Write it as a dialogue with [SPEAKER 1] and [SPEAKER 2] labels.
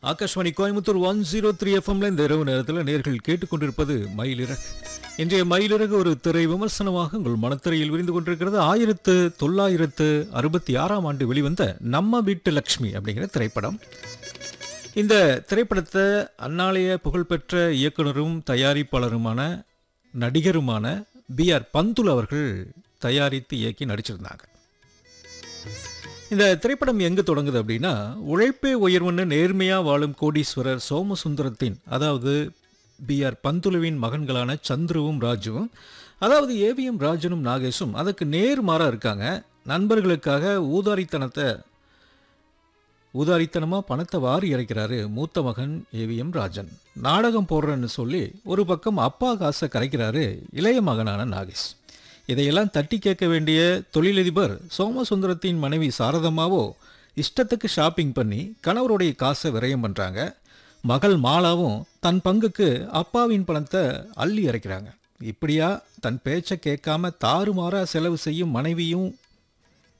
[SPEAKER 1] Akashvani Coimbatore one zero three எஃப்எம்ல இந்த இரவு நேரத்தில் நேர்கள் கேட்டுக்கொண்டிருப்பது மயிலிறகு இன்றைய மயிலிறகு ஒரு திரை விமர்சனமாக உங்கள் மனத்திரையில் விரிந்து கொண்டிருக்கிறது ஆயிரத்து தொள்ளாயிரத்து அறுபத்தி ஆறாம் ஆண்டு வெளிவந்த நம்ம வீட்டு லக்ஷ்மி அப்படிங்கிற திரைப்படம் இந்த திரைப்படத்தை அந்நாளைய புகழ்பெற்ற இயக்குனரும் தயாரிப்பாளருமான நடிகருமான பி ஆர் பந்துல் அவர்கள் தயாரித்து இயக்கி நடிச்சிருந்தாங்க இந்த திரைப்படம் எங்கு தொடங்குது அப்படின்னா உழைப்பே உயர்வுன்னு நேர்மையாக வாழும் கோடீஸ்வரர் சோமசுந்தரத்தின் அதாவது பி ஆர் பந்துலுவின் மகன்களான சந்துருவும் ராஜுவும் அதாவது ஏவிஎம் ராஜனும் நாகேஷும் அதுக்கு நேர்மாறாக இருக்காங்க நண்பர்களுக்காக ஊதாரித்தனத்தை ஊதாரித்தனமாக பணத்தை வாரி இறைக்கிறாரு மூத்த மகன் ஏவிஎம் ராஜன் நாடகம் போடுறேன்னு சொல்லி ஒரு பக்கம் அப்பா காசை கரைக்கிறாரு இளைய மகனான நாகேஷ் இதையெல்லாம் தட்டி கேட்க வேண்டிய தொழிலதிபர் சோமசுந்தரத்தின் மனைவி சாரதம்மாவோ இஷ்டத்துக்கு ஷாப்பிங் பண்ணி கணவருடைய காசை விரயம் பண்ணுறாங்க மகள் மாலாவும் தன் பங்குக்கு அப்பாவின் பணத்தை அள்ளி இறைக்கிறாங்க இப்படியா தன் பேச்சை கேட்காம தாறுமாறா செலவு செய்யும் மனைவியும்